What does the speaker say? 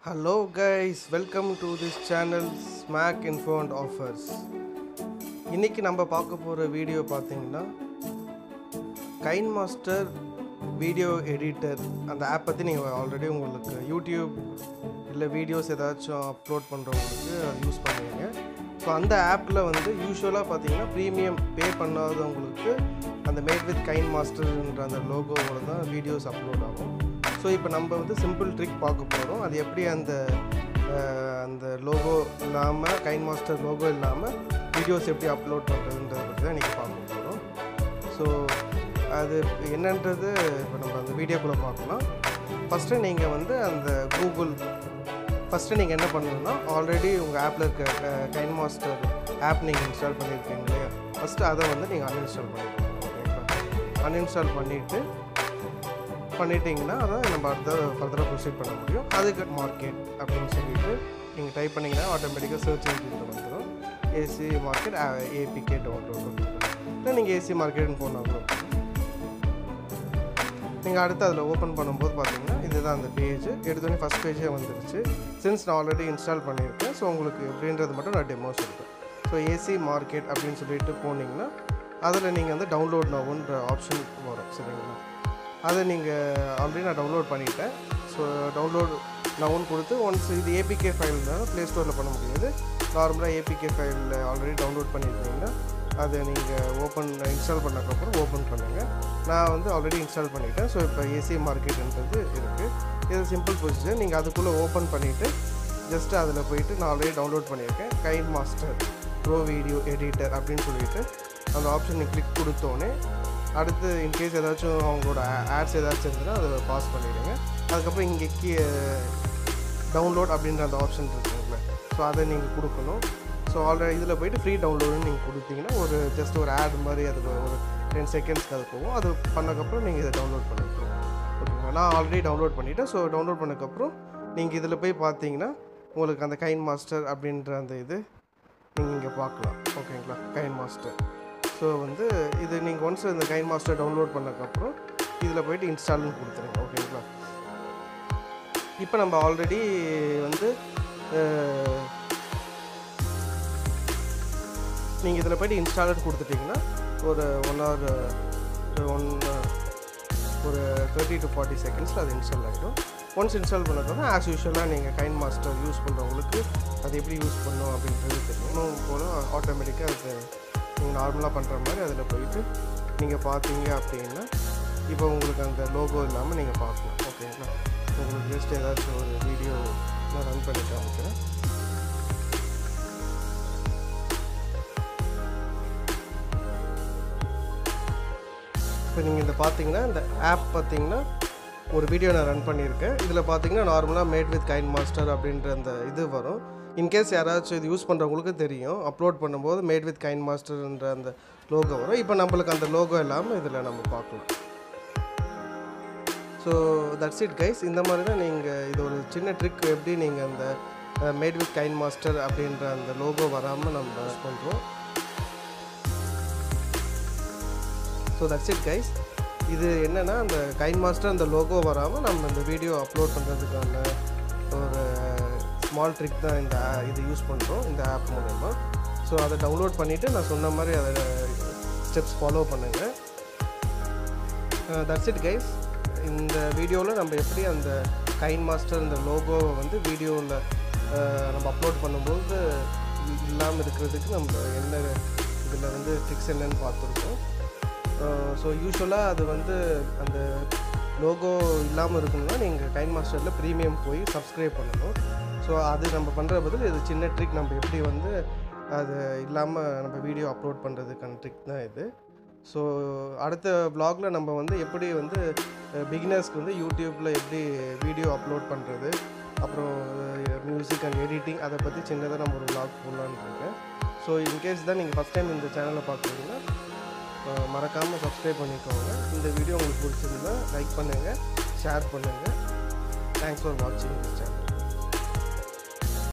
hello guys welcome to this channel ஸ்மாக் இன்ஃபோண்ட் offers இன்றைக்கி நம்ம பார்க்க போகிற வீடியோ பார்த்தீங்கன்னா கைன் மாஸ்டர் வீடியோ எடிட்டர் அந்த ஆப் பற்றி நீங்கள் ஆல்ரெடி உங்களுக்கு யூடியூப் இல்லை வீடியோஸ் ஏதாச்சும் அப்லோட் பண்ணுறவங்களுக்கு அது யூஸ் பண்ணுவீங்க ஸோ அந்த ஆப்பில் வந்து யூஸ்வலாக பார்த்தீங்கன்னா ப்ரீமியம் பே பண்ணாதவங்களுக்கு அந்த மேட் வித் கைன் மாஸ்டர்ன்ற அந்த லோகோவோட தான் வீடியோஸ் அப்லோட் ஆகும் ஸோ இப்போ நம்ம வந்து சிம்பிள் ட்ரிக் பார்க்க போகிறோம் அது எப்படி அந்த அஹ், அந்த லோகோ இல்லாமல் கைன் மாஸ்டர் லோகோ இல்லாமல் வீடியோஸ் எப்படி அப்லோட் பண்ணுறதுன்றதை பற்றி தான் இன்றைக்கி பார்க்க போகிறோம் ஸோ அது என்னன்றது இப்போ நம்ம அந்த வீடியோக்குள்ளே பார்க்கலாம் ஃபஸ்ட்டு நீங்கள் வந்து அந்த கூகுள் ஃபஸ்ட்டு நீங்கள் என்ன பண்ணணும்னா ஆல்ரெடி உங்கள் ஆப்பில் இருக்க கைன் மாஸ்டர் ஆப் நீங்கள் இன்ஸ்டால் பண்ணியிருக்கீங்க இல்லையா ஃபஸ்ட்டு அதை வந்து நீங்கள் அன்இன்ஸ்டால் பண்ணிக்கணும் ஓகேங்களா அன்இன்ஸ்டால் பண்ணிவிட்டு பண்ணிட்டீங்கன்னா அதான் நம்ம அடுத்த ஃபர்தராக ப்ரொசீட் பண்ண முடியும் அதுக்கு மார்க்கெட் அப்படின்னு சொல்லிட்டு நீங்கள் டைப் பண்ணிங்கன்னா ஆட்டோமேட்டிக்காக சர்ச் இன்ஜினில் வந்துடும் ஏசி மார்க்கெட் ஏபிகே டவுன்லோட் இல்லை நீங்கள் ஏசி மார்க்கெட்னு போனால் கூட நீங்கள் அடுத்து அதில் ஓப்பன் பண்ணும்போது பார்த்தீங்கன்னா இதுதான் அந்த பேஜ் எடுத்தோடனே ஃபஸ்ட் பேஜே வந்துருச்சு சின்ஸ் நான் ஆல்ரெடி இன்ஸ்டால் பண்ணியிருக்கேன் ஸோ உங்களுக்கு எப்படின்றது மட்டும் நான் டெமோ சொல்கிறேன் ஸோ ஏசி மார்க்கெட் அப்படின்னு சொல்லிட்டு போனீங்கன்னா அதில் நீங்கள் வந்து டவுன்லோட் நவுன்ற ஆப்ஷன் வரும் சரிங்களா அதை நீங்கள் ஆல்ரெடி நான் டவுன்லோட் பண்ணிட்டேன் ஸோ டவுன்லோட் நவுன் கொடுத்து ஒன்ஸ் இது ஏபிகே ஃபைல் தான் ப்ளே ஸ்டோரில் பண்ண முடியாது நார்மலாக ஏபிகே ஃபைலில் ஆல்ரெடி டவுன்லோட் பண்ணியிருந்தீங்கன்னா அதை நீங்கள் ஓப்பன் இன்ஸ்டால் பண்ணக்கப்புறம் ஓப்பன் பண்ணுங்கள் நான் வந்து ஆல்ரெடி இன்ஸ்டால் பண்ணிட்டேன் ஸோ இப்போ ஏசி மார்க்கெட்ன்றது இருக்குது இது சிம்பிள் ப்ரொசீஜர் நீங்கள் அதுக்குள்ளே ஓப்பன் பண்ணிவிட்டு ஜஸ்ட் அதில் போயிட்டு நான் ஆல்ரெடி டவுன்லோட் பண்ணியிருக்கேன் KineMaster pro video editor அப்படின்னு சொல்லிட்டு அந்த ஆப்ஷனை கிளிக் கொடுத்தோன்னே அடுத்து இன்கேஸ் ஏதாச்சும் அவங்களோட ஆட்ஸ் ஏதாச்சும் இருந்ததுன்னா அதை பாஸ் பண்ணிவிடுங்க அதுக்கப்புறம் இங்கே கீ டவுன்லோட் அப்படின்ற அந்த ஆப்ஷன் இருக்குங்கள ஸோ அதை நீங்கள் கொடுக்கணும் ஸோ ஆல்ரெடி இதில் போயிட்டு ஃப்ரீ டவுன்லோடுன்னு நீங்கள் கொடுத்தீங்கன்னா ஒரு ஜஸ்ட் ஒரு ஆட் மாதிரி அதுக்கு ஒரு டென் செகண்ட்ஸ்க்கு அது போகும் அது பண்ணக்கப்புறம் நீங்கள் இதை டவுன்லோட் பண்ணிக்கலாம் ஓகேங்களா நான் ஆல்ரெடி டவுன்லோட் பண்ணிவிட்டேன் ஸோ டவுன்லோட் பண்ணக்கப்புறம் நீங்கள் இதில் போய் பார்த்தீங்கன்னா உங்களுக்கு அந்த கைன் மாஸ்டர் அப்படின்ற அந்த இது நீங்கள் இங்கே பார்க்கலாம் ஓகேங்களா கைன் மாஸ்டர் ஸோ வந்து இது நீங்கள் ஒன்ஸ் இந்த கைன் மாஸ்டர் டவுன்லோட் பண்ணக்கப்புறம் இதில் போயிட்டு இன்ஸ்டால்னு கொடுத்துருங்க ஓகேங்களா இப்போ நம்ம ஆல்ரெடி வந்து நீங்கள் இதில் போயிட்டு இன்ஸ்டாலர் கொடுத்துட்டிங்கன்னா ஒரு ஒன் ஹவர் ஒன் ஒரு தேர்ட்டி டு ஃபார்ட்டி செகண்ட்ஸில் அது இன்ஸ்டால் ஆகிடும் ஒன்ஸ் இன்ஸ்டால் பண்ணதுனா ஆஸ் யூஷுவலாக நீங்கள் கைன் மாஸ்டர் யூஸ் பண்ணுறவங்களுக்கு அது எப்படி யூஸ் பண்ணும் அப்படின்றது தெரியும் இன்னும் போல் ஆட்டோமேட்டிக்காக அது நீங்கள் நார்மலாக பண்ணுற மாதிரி அதில் போயிட்டு நீங்கள் பார்த்தீங்க அப்படின்னா இப்போ உங்களுக்கு அந்த லோகோ இல்லாமல் நீங்கள் பார்க்கலாம் ஓகேங்களா உங்களுக்கு ஜஸ்ட் ஏதாச்சும் ஒரு வீடியோ நான் ரன் பண்ணி காமிக்கிறேன் இப்போ நீங்கள் இந்த பார்த்தீங்கன்னா இந்த ஆப் பார்த்தீங்கன்னா ஒரு வீடியோ நான் ரன் பண்ணியிருக்கேன் இதில் பார்த்தீங்கன்னா நார்மலாக மேட் வித் கைண்ட் மாஸ்டர் அப்படின்ற அந்த இது வரும் இன்கேஸ் யாராச்சும் இது யூஸ் பண்ணுறவங்களுக்கு தெரியும் அப்லோட் பண்ணும்போது மேட் வித் கைண்ட் மாஸ்டர்ன்ற அந்த லோகோ வரும் இப்போ நம்மளுக்கு அந்த லோகோ இல்லாமல் இதில் நம்ம பார்க்கலாம் ஸோ தட்ஸ் இட் கைஸ் இந்த மாதிரி தான் நீங்கள் இது ஒரு சின்ன ட்ரிக் எப்படி நீங்கள் அந்த மேட் வித் கைண்ட் மாஸ்டர் அப்படின்ற அந்த லோகோ வராமல் நம்ம யூஸ் பண்ணுறோம் ஸோ தட்ஸ் இட் கைஸ் இது என்னென்னா அந்த கைன் மாஸ்டர் அந்த லோகோ வராமல் நம்ம இந்த வீடியோ அப்லோட் பண்ணுறதுக்கான ஒரு ஸ்மால் ட்ரிக் தான் இந்த a- இது யூஸ் பண்ணுறோம் இந்த ஆப் மூலயமா ஸோ அதை டவுன்லோட் பண்ணிவிட்டு நான் சொன்ன மாதிரி அதை ஸ்டெப்ஸ் ஃபாலோ பண்ணுங்கள் தட்ஸ் இட் கைஸ் இந்த வீடியோவில் நம்ம எப்படி அந்த கைன் மாஸ்டர் இந்த லோகோவை வந்து வீடியோவில் நம்ம அப்லோட் பண்ணும்போது இல்லாமல் இருக்கிறதுக்கு நம்ம என்ன இதில் வந்து ட்ரிக்ஸ் என்னன்னு பார்த்துருக்கோம் ஸோ யூஸ்வலாக அது வந்து அந்த லோகோ இல்லாமல் இருக்கணும்னா நீங்கள் கைன் மாஸ்டரில் ப்ரீமியம் போய் சப்ஸ்கிரைப் பண்ணணும் ஸோ அது நம்ம பண்ணுற பதில் இது சின்ன ட்ரிக் நம்ம எப்படி வந்து அது இல்லாமல் நம்ம வீடியோ அப்லோட் பண்ணுறதுக்கான ட்ரிக் தான் இது ஸோ அடுத்த vlogல நம்ம வந்து எப்படி வந்து பிகினர்ஸ்க்கு வந்து யூடியூப்பில் எப்படி வீடியோ அப்லோட் பண்ணுறது அப்புறம் மியூசிக் அண்ட் எடிட்டிங் அதை பற்றி சின்னதாக நம்ம ஒரு vlog போடலான்னு இருக்கேன் ஸோ இன்கேஸ் தான் நீங்கள் ஃபஸ்ட் டைம் இந்த சேனலை பார்க்குறீங்கன்னா மறக்காமல் சப்ஸ்கிரைப் பண்ணிக்கோங்க இந்த வீடியோ உங்களுக்கு பிடிச்சிருந்தா லைக் பண்ணுங்கள் ஷேர் பண்ணுங்கள் தேங்க்ஸ் ஃபார் வாட்சிங் இந்த சேனல்